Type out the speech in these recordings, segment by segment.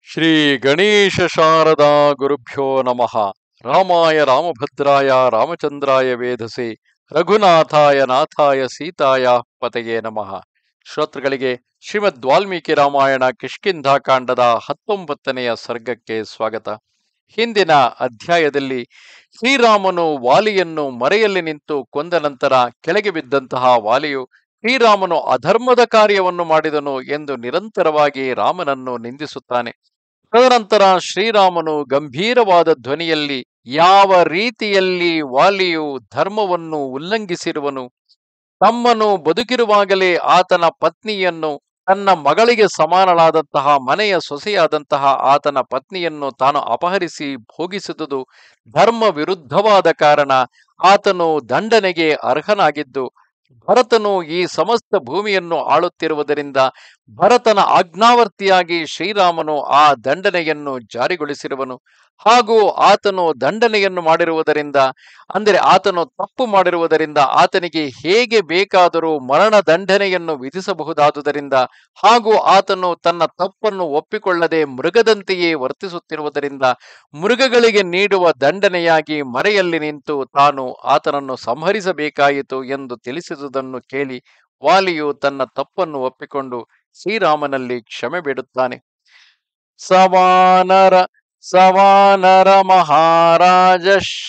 ಶ್ರೀ ಗಣೇಶ ಶಾರದಾ ಗುರುಭ್ಯೋ ನಮಃ ರಾಮಾಯ ರಾಮಭದ್ರಾಯ ರಾಮಚಂದ್ರಾಯ ವೇಧಸೆ ರಘುನಾಥಾಯ ನಾಥಾಯ ಸೀತಾಯ ಪತೆಗೆ ನಮಃ ಶ್ರೋತೃಗಳಿಗೆ ಶ್ರೀಮದ್ ವಾಲ್ಮೀಕಿ ರಾಮಾಯಣ ಕಿಷ್ಕಿಂಧ ಕಾಂಡದ ಹತ್ತೊಂಬತ್ತನೆಯ ಸರ್ಗಕ್ಕೆ ಸ್ವಾಗತ ಹಿಂದಿನ ಅಧ್ಯಾಯದಲ್ಲಿ ಶ್ರೀರಾಮನು ವಾಲಿಯನ್ನು ಮರೆಯಲ್ಲಿ ನಿಂತು ಕೊಂದ ನಂತರ ಕೆಳಗೆ ಬಿದ್ದಂತಹ ವಾಲಿಯು ಶ್ರೀರಾಮನು ಅಧರ್ಮದ ಕಾರ್ಯವನ್ನು ಮಾಡಿದನು ಎಂದು ನಿರಂತರವಾಗಿ ರಾಮನನ್ನು ನಿಂದಿಸುತ್ತಾನೆ ತದನಂತರ ಶ್ರೀರಾಮನು ಗಂಭೀರವಾದ ಧ್ವನಿಯಲ್ಲಿ ಯಾವ ರೀತಿಯಲ್ಲಿ ವಾಲಿಯು ಧರ್ಮವನ್ನು ಉಲ್ಲಂಘಿಸಿರುವನು ತಮ್ಮನು ಬದುಕಿರುವಾಗಲೇ ಆತನ ಪತ್ನಿಯನ್ನು ತನ್ನ ಮಗಳಿಗೆ ಸಮಾನಳಾದಂತಹ ಮನೆಯ ಸೊಸೆಯಾದಂತಹ ಆತನ ಪತ್ನಿಯನ್ನು ತಾನು ಅಪಹರಿಸಿ ಭೋಗಿಸಿದುದು ಧರ್ಮ ವಿರುದ್ಧವಾದ ಕಾರಣ ಆತನು ದಂಡನೆಗೆ ಅರ್ಹನಾಗಿದ್ದು ಭರತನು ಈ ಸಮಸ್ತ ಭೂಮಿಯನ್ನು ಆಳುತ್ತಿರುವುದರಿಂದ ಭರತನ ಆಜ್ಞಾವರ್ತಿಯಾಗಿ ಶ್ರೀರಾಮನು ಆ ದಂಡನೆಯನ್ನು ಜಾರಿಗೊಳಿಸಿರುವನು ಹಾಗೂ ಆತನು ದಂಡನೆಯನ್ನು ಮಾಡಿರುವುದರಿಂದ ಅಂದರೆ ಆತನು ತಪ್ಪು ಮಾಡಿರುವುದರಿಂದ ಆತನಿಗೆ ಹೇಗೆ ಬೇಕಾದರೂ ಮರಣ ದಂಡನೆಯನ್ನು ವಿಧಿಸಬಹುದಾದುದರಿಂದ ಹಾಗೂ ಆತನು ತನ್ನ ತಪ್ಪನ್ನು ಒಪ್ಪಿಕೊಳ್ಳದೆ ಮೃಗದಂತೆಯೇ ವರ್ತಿಸುತ್ತಿರುವುದರಿಂದ ಮೃಗಗಳಿಗೆ ನೀಡುವ ದಂಡನೆಯಾಗಿ ಮರೆಯಲ್ಲಿ ನಿಂತು ತಾನು ಆತನನ್ನು ಸಂಹರಿಸಬೇಕಾಯಿತು ಎಂದು ತಿಳಿಸಿದುದನ್ನು ಕೇಳಿ ವಾಲಿಯು ತನ್ನ ತಪ್ಪನ್ನು ಒಪ್ಪಿಕೊಂಡು ಶ್ರೀರಾಮನಲ್ಲಿ ಕ್ಷಮೆ ಬೇಡುತ್ತಾನೆ ಸವಾನರ ಸವಾನರ ಮಹಾರಾಜ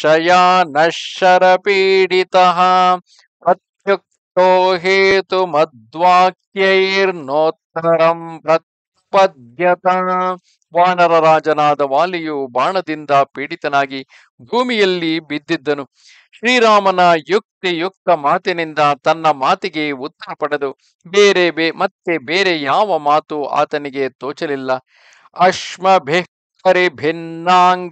ಶಯಾನಶರ ಪೀಡಿತ ಪ್ರತ್ಯುಕ್ತೋ ಹೇತು ಮದ್ವಾಕ್ಯೈರ್ನೋತ್ತರಂ ಪ್ರತ್ಪದ್ಯತ ವಾನರ ರಾಜನಾದ ವಾಲಿಯು ಬಾಣದಿಂದ ಪೀಡಿತನಾಗಿ ಭೂಮಿಯಲ್ಲಿ ಬಿದ್ದಿದ್ದನು ಶ್ರೀರಾಮನ ಯುಕ್ತಿಯುಕ್ತ ಮಾತಿನಿಂದ ತನ್ನ ಮಾತಿಗೆ ಉತ್ತರ ಪಡೆದು ಬೇರೆ ಬೇ ಮತ್ತೆ ಬೇರೆ ಯಾವ ಮಾತು ಆತನಿಗೆ ತೋಚಲಿಲ್ಲ ಅಶ್ಮಭಿಃ ಭಿನ್ನಾಂಗ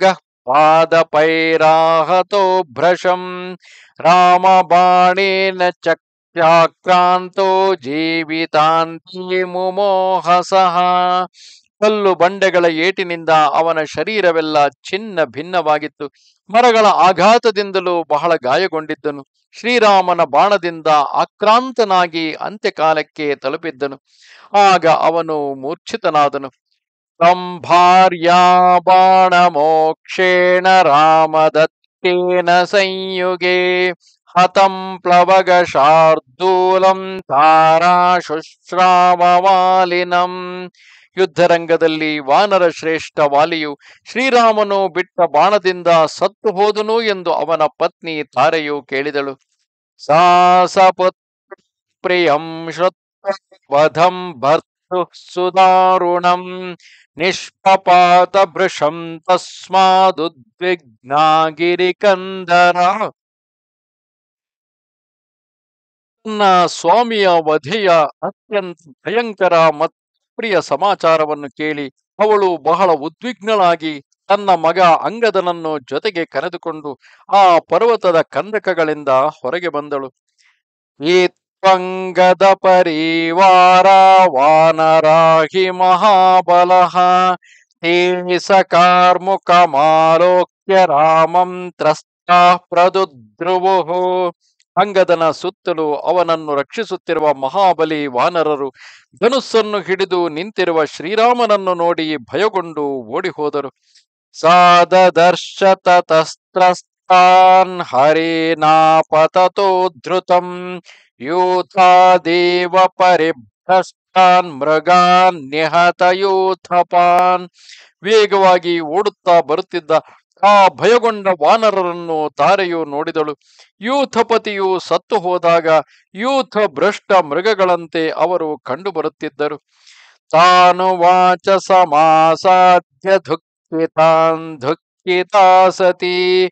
ಪಾದಪೈರಾಹತೋ ಭ್ರಶಂ ರಾಮ ಬಾಣೇನ ಚಕ್ರಾಕ್ರಾಂತೋ ಜೀವಿತಾಂತಿ ಮುಮೋಹಸಃ ಕಲ್ಲು ಬಂಡೆಗಳ ಏಟಿನಿಂದ ಅವನ ಶರೀರವೆಲ್ಲ ಚಿನ್ನ ಭಿನ್ನವಾಗಿತ್ತು ಮರಗಳ ಆಘಾತದಿಂದಲೂ ಬಹಳ ಗಾಯಗೊಂಡಿದ್ದನು ಶ್ರೀರಾಮನ ಬಾಣದಿಂದ ಆಕ್ರಾಂತನಾಗಿ ಅಂತ್ಯಕಾಲಕ್ಕೆ ತಲುಪಿದ್ದನು ಆಗ ಅವನು ಮೂರ್ಛಿತನಾದನು ಸಂಭಾರ್ಯಾ ಬಾಣ ಮೋಕ್ಷೇಣ ರಾಮದತ್ತೇನ ಸಂಯುಗೆ ಹತಂ ಪ್ಲವಗ ಶಾರ್ದೂಲಂ ತಾರಾ ಶುಶ್ರಾವಮಾಲಿನಂ ಯುದ್ಧರಂಗದಲ್ಲಿ ವಾನರ ಶ್ರೇಷ್ಠ ವಾಲಿಯು ಶ್ರೀರಾಮನು ಬಿಟ್ಟ ಬಾಣದಿಂದ ಸತ್ತು ಹೋದನು ಎಂದು ಅವನ ಪತ್ನಿ ತಾರೆಯು ಕೇಳಿದಳು ಸಾಸಪುತ್ರ ಪ್ರಿಯಂ ವಧಂ ಭರ್ತು ಸುದಾರುಣಂ ನಿಷ್ಪಪಾತ ಭೃಶಂ ತಸ್ಮಾದುದ್ವಿಗ್ನಾಗಿರಿ ಕಂದರ ತನ್ನ ಸ್ವಾಮಿಯ ವಧೆಯ ಅತ್ಯಂತ ಭಯಂಕರ ಮತ್ತು ಪ್ರಿಯ ಸಮಾಚಾರವನ್ನು ಕೇಳಿ ಅವಳು ಬಹಳ ಉದ್ವಿಗ್ನಳಾಗಿ ತನ್ನ ಮಗ ಅಂಗದನನ್ನು ಜೊತೆಗೆ ಕರೆದುಕೊಂಡು ಆ ಪರ್ವತದ ಕಂದಕಗಳಿಂದ ಹೊರಗೆ ಬಂದಳು ಈ ತ್ವಂಗದ ಪರಿವಾರ ವಾನರಾಹಿ ಮಹಾಬಲಃ ಕಾರ್ಮುಕ ಮಾಲೋಕ್ಯ ರಾಮಂ ತ್ರಸ್ತಾ ಪ್ರದುದ್ರುವು ಅಂಗದನ ಸುತ್ತಲೂ ಅವನನ್ನು ರಕ್ಷಿಸುತ್ತಿರುವ ಮಹಾಬಲಿ ವಾನರರು ಧನುಸ್ಸನ್ನು ಹಿಡಿದು ನಿಂತಿರುವ ಶ್ರೀರಾಮನನ್ನು ನೋಡಿ ಭಯಗೊಂಡು ಓಡಿ ಹೋದರು ಸಾದದರ್ಶ ತಸ್ತ್ರಸ್ತಾನ್ ಹರಿನಾಪತತೋ ಧೃತಂ ಯೂಥಾದೇವ ಪರಿಭ್ರಷ್ಟಾನ್ ಮೃಗಾನ್ ನಿಹತ ಯೂಥಪಾನ್ ವೇಗವಾಗಿ ಓಡುತ್ತಾ ಬರುತ್ತಿದ್ದ ಆ ಭಯಗೊಂಡ ವಾನರರನ್ನು ತಾರೆಯು ನೋಡಿದಳು ಯೂಥಪತಿಯು ಸತ್ತು ಹೋದಾಗ ಯೂಥ ಭ್ರಷ್ಟ ಮೃಗಗಳಂತೆ ಅವರು ಕಂಡುಬರುತ್ತಿದ್ದರು ತಾನು ವಾಚ ಸಮಾಸಾಧ್ಯ ದುಃಖಿತಾನ್ ದುಃಖಿತಾ ಸತಿ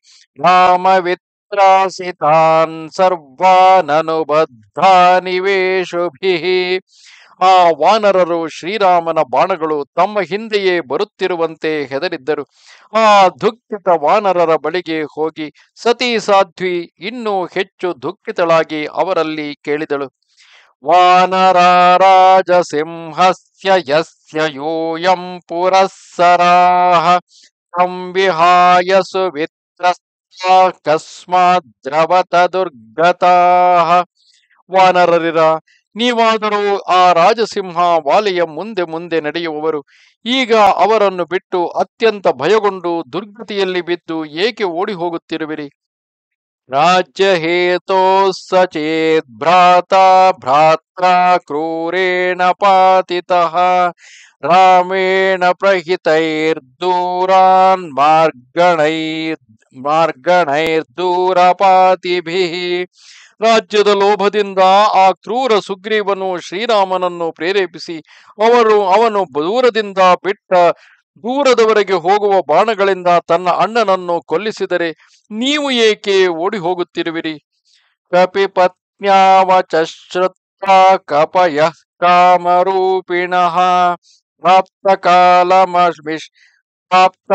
ರಾಮವಿತ್ರಾಸಿತಾನ್ ಸರ್ವಾನನುಬದ್ಧಾ ನಿವೇಶುಭಿಃ ಆ ವಾನರರು ಶ್ರೀರಾಮನ ಬಾಣಗಳು ತಮ್ಮ ಹಿಂದೆಯೇ ಬರುತ್ತಿರುವಂತೆ ಹೆದರಿದ್ದರು ಆ ದುಃಖಿತ ವಾನರರ ಬಳಿಗೆ ಹೋಗಿ ಸತಿ ಸಾಧ್ವಿ ಇನ್ನೂ ಹೆಚ್ಚು ದುಃಖಿತಳಾಗಿ ಅವರಲ್ಲಿ ಕೇಳಿದಳು ವಾನರಾರಾಜ ಸಿಂಹಸ್ಯ ಯಸ್ಯ ಯೂಯಂ ಪುರಸ್ಸರಾಹ ಸಂವಿಹಾಯ ಸುವಿತ್ರಸ್ತಾ ಕಸ್ಮಾತ್ ದ್ರವತ ದುರ್ಗತಾಃ ವಾನರರಿರ ನೀವಾದರೂ ಆ ರಾಜಸಿಂಹ ವಾಲಿಯ ಮುಂದೆ ಮುಂದೆ ನಡೆಯುವವರು ಈಗ ಅವರನ್ನು ಬಿಟ್ಟು ಅತ್ಯಂತ ಭಯಗೊಂಡು ದುರ್ಗತಿಯಲ್ಲಿ ಬಿದ್ದು ಏಕೆ ಓಡಿ ಹೋಗುತ್ತಿರುವಿರಿ ರಾಜ್ಯ ಹೇತೋ ಸಚೇತ್ ಭ್ರಾತ ಭ್ರಾತ್ರ ಕ್ರೂರೇಣ ಪಾತಿತಃ ರಾಮೇಣ ಪ್ರಹಿತೈರ್ದೂರಾನ್ ಮಾರ್ಗಣೈರ್ ಮಾರ್ಗಣೈರ್ದೂರಪಾತಿಭಿಃ ರಾಜ್ಯದ ಲೋಭದಿಂದ ಆ ಕ್ರೂರ ಸುಗ್ರೀವನು ಶ್ರೀರಾಮನನ್ನು ಪ್ರೇರೇಪಿಸಿ ಅವರು ಅವನು ದೂರದಿಂದ ಬಿಟ್ಟ ದೂರದವರೆಗೆ ಹೋಗುವ ಬಾಣಗಳಿಂದ ತನ್ನ ಅಣ್ಣನನ್ನು ಕೊಲ್ಲಿಸಿದರೆ ನೀವು ಏಕೆ ಓಡಿ ಹೋಗುತ್ತಿರುವಿರಿ ಕಪಿಪತ್ನ್ಯಾವಚ ಶ್ರುತ್ವ ಕಪಯ ಕಾಮರೂಪಿಣಃ ಪ್ರಾಪ್ತ ಕಾಲಮವಿಶ್ ಪ್ರಾಪ್ತ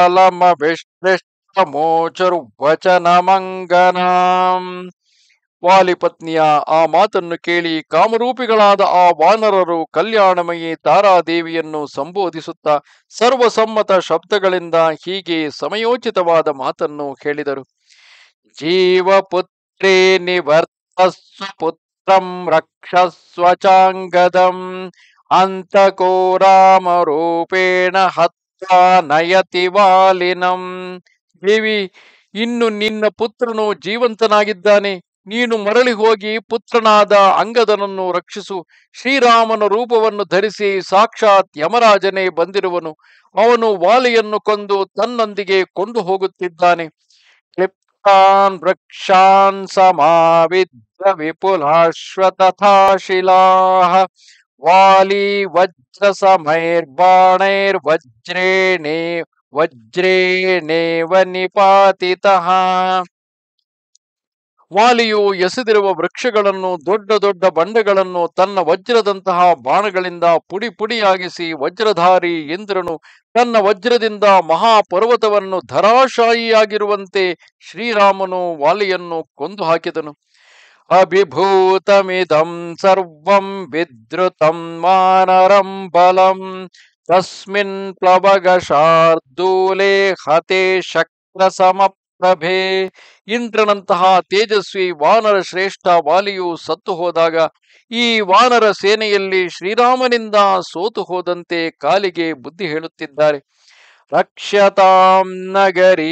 ಕಾಲಮವಿಶ್ಲಿಷ್ಟಮೋಚರ್ವಚನಮಂಗನಾಂ ವಾಲಿಪತ್ನಿಯ ಆ ಮಾತನ್ನು ಕೇಳಿ ಕಾಮರೂಪಿಗಳಾದ ಆ ವಾನರರು ಕಲ್ಯಾಣಮಯಿ ತಾರಾದೇವಿಯನ್ನು ಸಂಬೋಧಿಸುತ್ತಾ ಸರ್ವಸಮ್ಮತ ಶಬ್ದಗಳಿಂದ ಹೀಗೆ ಸಮಯೋಚಿತವಾದ ಮಾತನ್ನು ಹೇಳಿದರು ಜೀವಪುತ್ರೇ ನಿವರ್ತಸ್ವ ಪುತ್ರಂ ರಕ್ಷಸ್ವ ಚಾಂಗದಂ ಅಂತಕೋ ರಾಮರೂಪೇಣ ಹತ್ವಾ ನಯತಿ ವಾಲಿನಂ ದೇವಿ ಇನ್ನು ನಿನ್ನ ಪುತ್ರನು ಜೀವಂತನಾಗಿದ್ದಾನೆ ನೀನು ಮರಳಿ ಹೋಗಿ ಪುತ್ರನಾದ ಅಂಗದನನ್ನು ರಕ್ಷಿಸು ಶ್ರೀರಾಮನ ರೂಪವನ್ನು ಧರಿಸಿ ಸಾಕ್ಷಾತ್ ಯಮರಾಜನೇ ಬಂದಿರುವನು ಅವನು ವಾಲಿಯನ್ನು ಕೊಂದು ತನ್ನೊಂದಿಗೆ ಕೊಂಡು ಹೋಗುತ್ತಿದ್ದಾನೆ ಕ್ಲಿಪ್ತಾನ್ ವೃಕ್ಷಾನ್ ಸಮಾವಿದ್ಯ ವಿಪುಲಾಶ್ವ ತಥಾ ಶಿಲಾಃ ವಾಲಿ ವಜ್ರ ಸಮೈರ್ಬಾಣೈರ್ ವಜ್ರೇಣೇ ವಜ್ರೇಣೇವ ನಿಪಾತಿತಃ ವಾಲಿಯು ಎಸೆದಿರುವ ವೃಕ್ಷಗಳನ್ನು ದೊಡ್ಡ ದೊಡ್ಡ ಬಂಡೆಗಳನ್ನು ತನ್ನ ವಜ್ರದಂತಹ ಬಾಣಗಳಿಂದ ಪುಡಿ ಪುಡಿಯಾಗಿಸಿ ವಜ್ರಧಾರಿ ಇಂದ್ರನು ತನ್ನ ವಜ್ರದಿಂದ ಮಹಾಪರ್ವತವನ್ನು ಧರಾಶಾಯಿಯಾಗಿರುವಂತೆ ಶ್ರೀರಾಮನು ವಾಲಿಯನ್ನು ಕೊಂದು ಹಾಕಿದನು ಅಭಿಭೂತಮಿದಂ ಸರ್ವಂ ವಿದ್ರುತಂ ಮಾನರಂ ಬಲಂ ತಸ್ಮಿನ್ ಪ್ಲವಗ ಶಾರ್ದೂಲೆ ಹತೆ ಶಕ್ರ ಸಮಪ್ರಭೆ ಇಂದ್ರನಂತಹ ತೇಜಸ್ವಿ ವಾನರ ಶ್ರೇಷ್ಠ ವಾಲಿಯು ಸತ್ತು ಹೋದಾಗ ಈ ವಾನರ ಸೇನೆಯಲ್ಲಿ ಶ್ರೀರಾಮನಿಂದ ಸೋತು ಹೋದಂತೆ ಕಾಲಿಗೆ ಬುದ್ಧಿ ಹೇಳುತ್ತಿದ್ದಾರೆ ರಕ್ಷ್ಯತಾಂ ನಗರೀ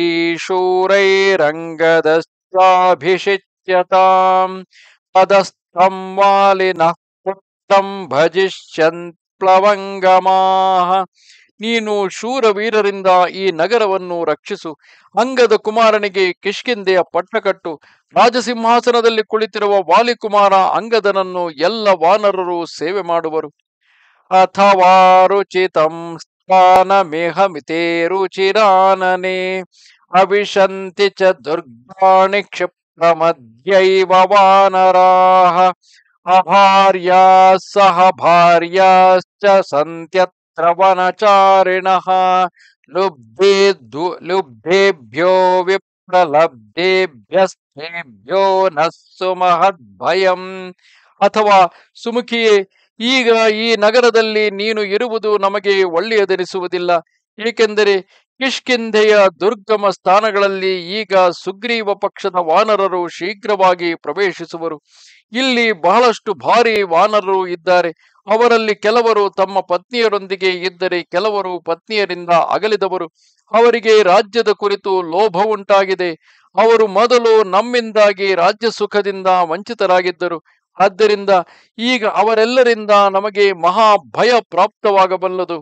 ಶೂರೈರಂಗದಶ್ಚಾಭಿಷಿಚ್ಯತಾಂ ಪದಸ್ಥಂ ವಾಲಿನಃ ಪುತ್ರಂ ಭಜಿಷ್ಯನ್ ಪ್ಲವಂಗಮಾಹ ನೀನು ಶೂರವೀರರಿಂದ ಈ ನಗರವನ್ನು ರಕ್ಷಿಸು ಅಂಗದ ಕುಮಾರನಿಗೆ ಕಿಷ್ಕಿಂದೆಯ ಪಟ್ಟ ಕಟ್ಟು ರಾಜಸಿಂಹಾಸನದಲ್ಲಿ ಕುಳಿತಿರುವ ವಾಲಿಕುಮಾರ ಅಂಗದನನ್ನು ಎಲ್ಲ ವಾನರರು ಸೇವೆ ಮಾಡುವರು ಅಥವಾ ರುಚಿತಂ ಸ್ಥಾನಮೇಹಮಿತೆ ರುಚಿರಾನನೆ ಅವಿಶಂತಿ ಚ ದುರ್ಗಾಣಿ ಕ್ಷಿಪ್ರಮದ್ಯೈವ ವಾನರಾಹ ಅಭಾರ್ಯಾ ಸಹ ಭಾರ್ಯಾಶ್ಚ ಸಂತ್ಯತ್ರ ವನಚಾರಿಣಃ ಲುಬ್ಧೇದ್ದು ಲುಬ್ಧೇಭ್ಯೋ ವಿಪ್ರಲಬ್ಧೇಭ್ಯಸ್ಥೇಭ್ಯೋ ನ ಸುಮಹದ್ಭಯಂ ಅಥವಾ ಸುಮುಖಿಯೇ ಈಗ ಈ ನಗರದಲ್ಲಿ ನೀನು ಇರುವುದು ನಮಗೆ ಒಳ್ಳೆಯದೆನಿಸುವುದಿಲ್ಲ ಏಕೆಂದರೆ ಕಿಷ್ಕಿಂಧೆಯ ದುರ್ಗಮ ಸ್ಥಾನಗಳಲ್ಲಿ ಈಗ ಸುಗ್ರೀವ ಪಕ್ಷದ ವಾನರರು ಶೀಘ್ರವಾಗಿ ಪ್ರವೇಶಿಸುವರು ಇಲ್ಲಿ ಬಹಳಷ್ಟು ಭಾರಿ ವಾನರರು ಇದ್ದಾರೆ ಅವರಲ್ಲಿ ಕೆಲವರು ತಮ್ಮ ಪತ್ನಿಯರೊಂದಿಗೆ ಇದ್ದರೆ ಕೆಲವರು ಪತ್ನಿಯರಿಂದ ಅಗಲಿದವರು ಅವರಿಗೆ ರಾಜ್ಯದ ಕುರಿತು ಲೋಭ ಉಂಟಾಗಿದೆ ಅವರು ಮೊದಲು ನಮ್ಮಿಂದಾಗಿ ರಾಜ್ಯ ಸುಖದಿಂದ ವಂಚಿತರಾಗಿದ್ದರು ಆದ್ದರಿಂದ ಈಗ ಅವರೆಲ್ಲರಿಂದ ನಮಗೆ ಮಹಾ ಭಯ ಪ್ರಾಪ್ತವಾಗಬಲ್ಲದು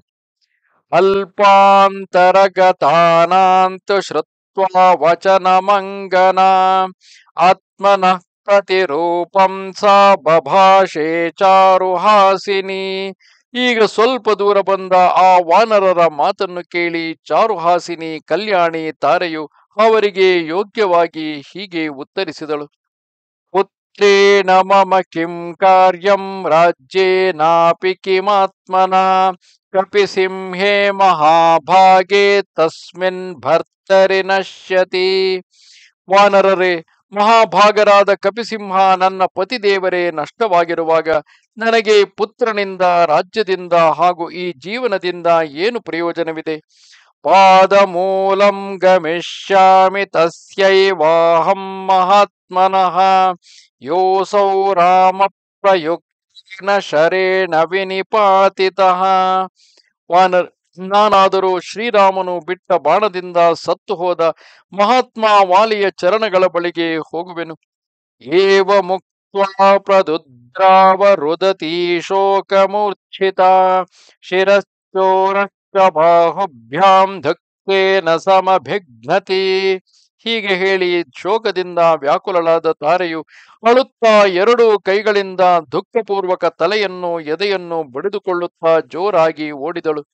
ಅಲ್ಪಾಂತರಗತಾನಾಂತು ಶ್ರುತ್ವಾ ವಚನಮಂಗನ ಆತ್ಮನಃ ಪ್ರತಿರೂಪಂ ಸಾ ಬಭಾಷೆ ಚಾರುಹಾಸಿನಿ ಈಗ ಸ್ವಲ್ಪ ದೂರ ಬಂದ ಆ ವಾನರರ ಮಾತನ್ನು ಕೇಳಿ ಚಾರುಹಾಸಿನಿ ಕಲ್ಯಾಣಿ ತಾರೆಯು ಅವರಿಗೆ ಯೋಗ್ಯವಾಗಿ ಹೀಗೆ ಉತ್ತರಿಸಿದಳು ಪುತ್ರೇಣ ಮಮ ಕಿಂ ಕಾರ್ಯಂ ರಾಜ್ಯೇನಾಪಿ ಕಿಮಾತ್ಮನ ಕಪಿಸಿಂಹೇ ಮಹಾಭಾಗೆ ತಸ್ಮಿನ್ ಭರ್ತರಿ ನಶ್ಯತಿ ವಾನರರೇ ಮಹಾಭಾಗರಾದ ಕಪಿಸಿಂಹ ನನ್ನ ಪತಿದೇವರೇ ನಷ್ಟವಾಗಿರುವಾಗ ನನಗೆ ಪುತ್ರನಿಂದ ರಾಜ್ಯದಿಂದ ಹಾಗೂ ಈ ಜೀವನದಿಂದ ಏನು ಪ್ರಯೋಜನವಿದೆ ಪಾದ ಮೂಲಂ ಗಮಿಷ್ಯಾಮಿ ತಸ್ಯೈವಾಹಂ ಮಹಾತ್ಮನಃ ಯೋಸೌ ರಾಮ ಪ್ರಯುಕ್ತ ನ ಶರೇಣ ವಿನಿಪಾತಿತಃ ವಾನರ್ ನಾನಾದರೂ ಶ್ರೀರಾಮನು ಬಿಟ್ಟ ಬಾಣದಿಂದ ಸತ್ತು ಹೋದ ಮಹಾತ್ಮ ವಾಲಿಯ ಚರಣಗಳ ಬಳಿಗೆ ಹೋಗುವೆನು ಏವ ಮುಕ್ತ್ವಾ ಪ್ರದುದ್ರಾವ ರುದತಿ ಶೋಕಮೂರ್ಛಿತ ಶಿರಶ್ಚೋರಶ್ಚ ಬಾಹುಭ್ಯಾಂ ಧಕ್ಕೇನ ಸಮಭಿಘ್ನತಿ ಹೀಗೆ ಹೇಳಿ ಶೋಕದಿಂದ ವ್ಯಾಕುಲಳಾದ ತಾರೆಯು ಅಳುತ್ತಾ ಎರಡು ಕೈಗಳಿಂದ ದುಃಖಪೂರ್ವಕ ತಲೆಯನ್ನು ಎದೆಯನ್ನು ಬಡಿದುಕೊಳ್ಳುತ್ತಾ ಜೋರಾಗಿ ಓಡಿದಳು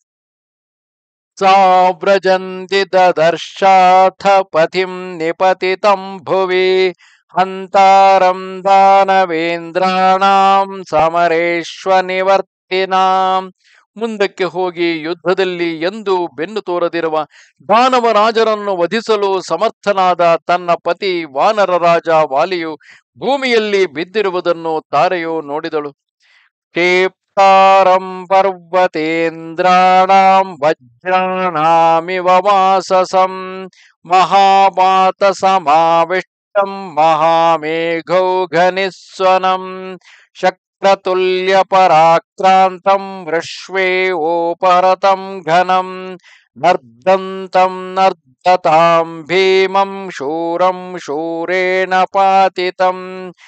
ಸಾವ್ರಜಂತಿ ದದರ್ಶಾಥ ಪಥಿಂ ನಿಪತಿತಂ ಭುವಿ ಹಂತಾರಂ ದಾನವೇಂದ್ರಾಣಾಂ ಸಮರೇಶ್ವ ನಿವರ್ತಿನಾಂ ಮುಂದಕ್ಕೆ ಹೋಗಿ ಯುದ್ಧದಲ್ಲಿ ಎಂದು ಬೆನ್ನು ತೋರದಿರುವ ದಾನವರಾಜರನ್ನು ವಧಿಸಲು ಸಮರ್ಥನಾದ ತನ್ನ ಪತಿ ವಾನರ ರಾಜ ವಾಲಿಯು ಭೂಮಿಯಲ್ಲಿ ಬಿದ್ದಿರುವುದನ್ನು ತಾರೆಯು ನೋಡಿದಳು ಕ್ಷೇಪ್ತಾರಂ ಪರ್ವತೇಂದ್ರಾಣಾಂ ವಜ್ರಾಣಾಮಿವ ವಾಸಸಂ ಮಹಾಪಾತ ಸಮಾವಿಷ್ಟಂ ಮಹಾಮೇಘೌಘನಿಸ್ವನಂ ಶಕ್ರತುಲ್ಯ ಪರಾಕ್ರಾಂತಂ ವೃಶ್ವೇ ಓಪರತಂ ಘನಂ ನರ್ದಂತಂ ನರ್ದತಾಂ ಭೀಮಂ ಶೂರಂ ಶೂರೇಣ ಪಾತಿತಂ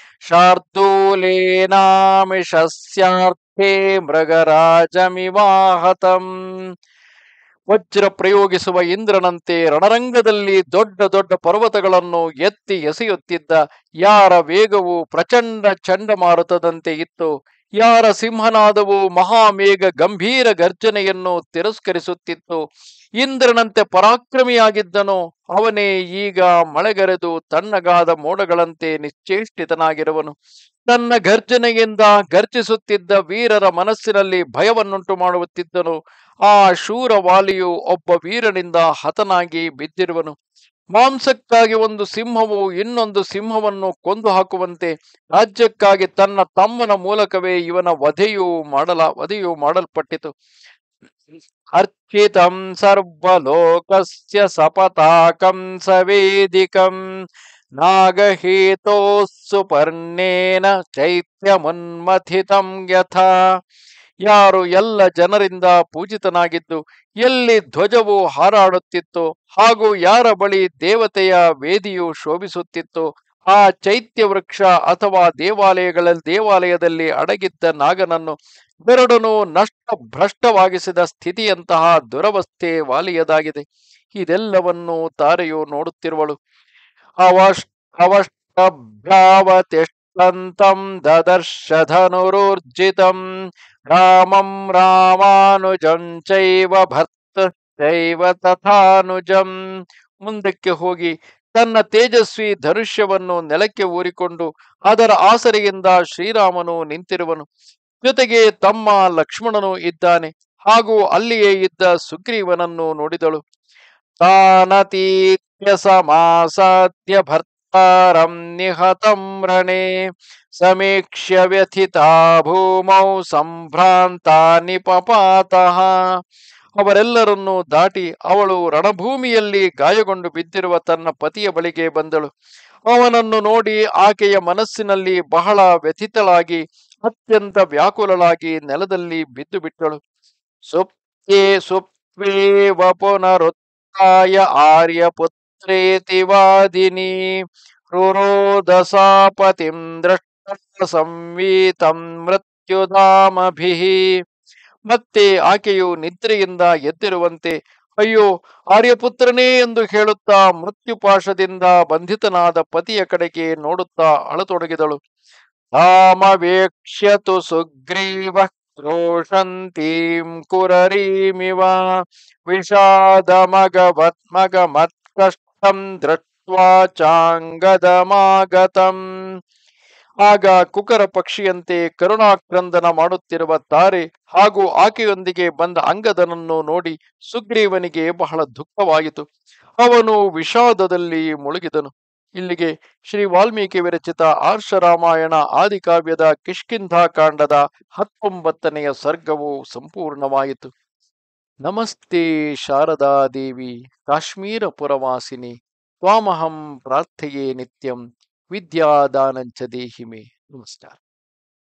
ಶಾರ್ದೂಲೇನಾಮಿಷಸ್ಯಾರ್ಥೇ ಮೃಗರಾಜಮಿವಾಹತಂ ವಜ್ರ ಪ್ರಯೋಗಿಸುವ ಇಂದ್ರನಂತೆ ರಣರಂಗದಲ್ಲಿ ದೊಡ್ಡ ದೊಡ್ಡ ಪರ್ವತಗಳನ್ನು ಎತ್ತಿ ಎಸೆಯುತ್ತಿದ್ದ ಯಾರ ವೇಗವು ಪ್ರಚಂಡ ಚಂಡಮಾರುತದಂತೆ ಇತ್ತು ಯಾರ ಸಿಂಹನಾದವು ಮಹಾಮೇಘ ಗಂಭೀರ ಗರ್ಜನೆಯನ್ನು ತಿರಸ್ಕರಿಸುತ್ತಿತ್ತು ಇಂದ್ರನಂತೆ ಪರಾಕ್ರಮಿಯಾಗಿದ್ದನೋ ಅವನೇ ಈಗ ಮಳೆಗರೆದು ತಣ್ಣಗಾದ ಮೋಡಗಳಂತೆ ನಿಶ್ಚೇಷ್ಟಿತನಾಗಿರುವನು ತನ್ನ ಗರ್ಜನೆಯಿಂದ ಗರ್ಜಿಸುತ್ತಿದ್ದ ವೀರರ ಮನಸ್ಸಿನಲ್ಲಿ ಭಯವನ್ನುಂಟು ಮಾಡುತ್ತಿದ್ದನು ಆ ಶೂರ ವಾಲಿಯು ಒಬ್ಬ ವೀರನಿಂದ ಹತನಾಗಿ ಬಿದ್ದಿರುವನು ಮಾಂಸಕ್ಕಾಗಿ ಒಂದು ಸಿಂಹವು ಇನ್ನೊಂದು ಸಿಂಹವನ್ನು ಕೊಂದು ಹಾಕುವಂತೆ ರಾಜ್ಯಕ್ಕಾಗಿ ತನ್ನ ತಮ್ಮನ ಮೂಲಕವೇ ಇವನ ವಧೆಯು ಮಾಡಲ ವಧೆಯು ಮಾಡಲ್ಪಟ್ಟಿತು ಅರ್ಚಿತಂ ಸರ್ವಲೋಕಸ್ಯ ಸಪತಾಕಂ ಸವೇದಿಕಂ ನಾಗಹೇತೋಸ್ಸುಪರ್ಣೇನ ಚೈತ್ಯಮನ್ಮಥಿತಂ ಯಥಾ ಯಾರು ಎಲ್ಲ ಜನರಿಂದ ಪೂಜಿತನಾಗಿದ್ದು ಎಲ್ಲಿ ಧ್ವಜವು ಹಾರಾಡುತ್ತಿತ್ತೋ ಹಾಗೂ ಯಾರ ಬಳಿ ದೇವತೆಯ ವೇದಿಯು ಶೋಭಿಸುತ್ತಿತ್ತೋ ಆ ಚೈತ್ಯ ವೃಕ್ಷ ಅಥವಾ ದೇವಾಲಯಗಳಲ್ಲಿ ದೇವಾಲಯದಲ್ಲಿ ಅಡಗಿದ್ದ ನಾಗನನ್ನು ಬೆರಡನು ನಷ್ಟ ಭ್ರಷ್ಟವಾಗಿಸಿದ ಸ್ಥಿತಿಯಂತಹ ದುರವಸ್ಥೆ ವಾಲಿಯದಾಗಿದೆ ಇದೆಲ್ಲವನ್ನು ತಾರೆಯು ನೋಡುತ್ತಿರುವಳು ಅವಶ್ ಅವಷ್ಟಭ್ಯಾವತಿಷ್ಠಂತಂ ದದರ್ಶಧನುರುರ್ಜಿತಂ ರಾಮಂ ರಾಮಾನುಜಂ ಚೈವ ಭರ್ತಶ್ಚೈವ ತಥಾನುಜಂ ಮುಂದಕ್ಕೆ ಹೋಗಿ ತನ್ನ ತೇಜಸ್ವಿ ಧನುಷ್ಯವನ್ನು ನೆಲಕ್ಕೆ ಊರಿಕೊಂಡು ಅದರ ಆಸರೆಯಿಂದ ಶ್ರೀರಾಮನು ನಿಂತಿರುವನು ಜೊತೆಗೆ ತಮ್ಮ ಲಕ್ಷ್ಮಣನು ಇದ್ದಾನೆ ಹಾಗೂ ಅಲ್ಲಿಯೇ ಇದ್ದ ಸುಗ್ರೀವನನ್ನು ನೋಡಿದಳು ತಾನತೀತ್ಯ ಸಮಾಸಾದ್ಯ ಭರ್ತಾರಂ ನಿಹತಂ ರಣೇ ಸಮೀಕ್ಷ್ಯ ವ್ಯಥಿತಾ ಭೂಮೌ ಸಂಭ್ರಾಂತ ನಿಪಪಾತಃ ಅವರೆಲ್ಲರನ್ನೂ ದಾಟಿ ಅವಳು ರಣಭೂಮಿಯಲ್ಲಿ ಗಾಯಗೊಂಡು ಬಿದ್ದಿರುವ ತನ್ನ ಪತಿಯ ಬಳಿಗೆ ಬಂದಳು ಅವನನ್ನು ನೋಡಿ ಆಕೆಯ ಮನಸ್ಸಿನಲ್ಲಿ ಬಹಳ ವ್ಯಥಿತಳಾಗಿ ಅತ್ಯಂತ ವ್ಯಾಕುಲಳಾಗಿ ನೆಲದಲ್ಲಿ ಬಿದ್ದು ಬಿಟ್ಟಳು ಸುಪ್ತೇ ಸುಪ್ವೇವ ಪುನರುತ್ಥಾಯ ಆರ್ಯ ಪುತ್ರೇತಿ ವಾದಿನಿ ರುರೋದಸಾಪತಿಂ ದೃಷ್ಟ ಸಂವೀತಂ ಮೃತ್ಯುಧಾಮಭಿಃ ಮತ್ತೆ ಆಕೆಯು ನಿದ್ರೆಯಿಂದ ಎದ್ದಿರುವಂತೆ ಅಯ್ಯೋ ಆರ್ಯಪುತ್ರನೇ ಎಂದು ಹೇಳುತ್ತಾ ಮೃತ್ಯುಪಾಶದಿಂದ ಬಂಧಿತನಾದ ಪತಿಯ ಕಡೆಗೆ ನೋಡುತ್ತಾ ಅಳತೊಡಗಿದಳು ತಾಮವೇಕ್ಷ್ಯತು ಸುಗ್ರೀವ ರೋಷಂತೀಂ ಕುರರೀಮಿವ ವಿಷಾದ ಮಗವತ್ ಮಗಮತ್ಕಷ್ಟಂ ದೃಷ್ಟ್ವಾ ಚಾಂಗದಮಾಗತಂ ಆಗ ಕುಕರ ಪಕ್ಷಿಯಂತೆ ಕರುಣಾಕ್ರಂದನ ಮಾಡುತ್ತಿರುವ ತಾರೆ ಹಾಗೂ ಆಕೆಯೊಂದಿಗೆ ಬಂದ ಅಂಗದನನ್ನು ನೋಡಿ ಸುಗ್ರೀವನಿಗೆ ಬಹಳ ದುಃಖವಾಯಿತು ಅವನು ವಿಷಾದದಲ್ಲಿ ಮುಳುಗಿದನು ಇಲ್ಲಿಗೆ ಶ್ರೀ ವಾಲ್ಮೀಕಿ ವಿರಚಿತ ಆರ್ಷ ರಾಮಾಯಣ ಆದಿಕಾವ್ಯದ ಕಿಷ್ಕಿಂಧಾ ಕಾಂಡದ ಹತ್ತೊಂಬತ್ತನೆಯ ಸರ್ಗವು ಸಂಪೂರ್ಣವಾಯಿತು ನಮಸ್ತೆ ಶಾರದಾ ದೇವಿ ಕಾಶ್ಮೀರ ಪುರವಾಸಿನಿ ತ್ವಾಮಹಂ ಪ್ರಾರ್ಥೆಯೇ ನಿತ್ಯಂ ವಿದ್ಯಾದಾನಂಚ ದೇಹಿಮೆ ನಮಸ್ಕಾರ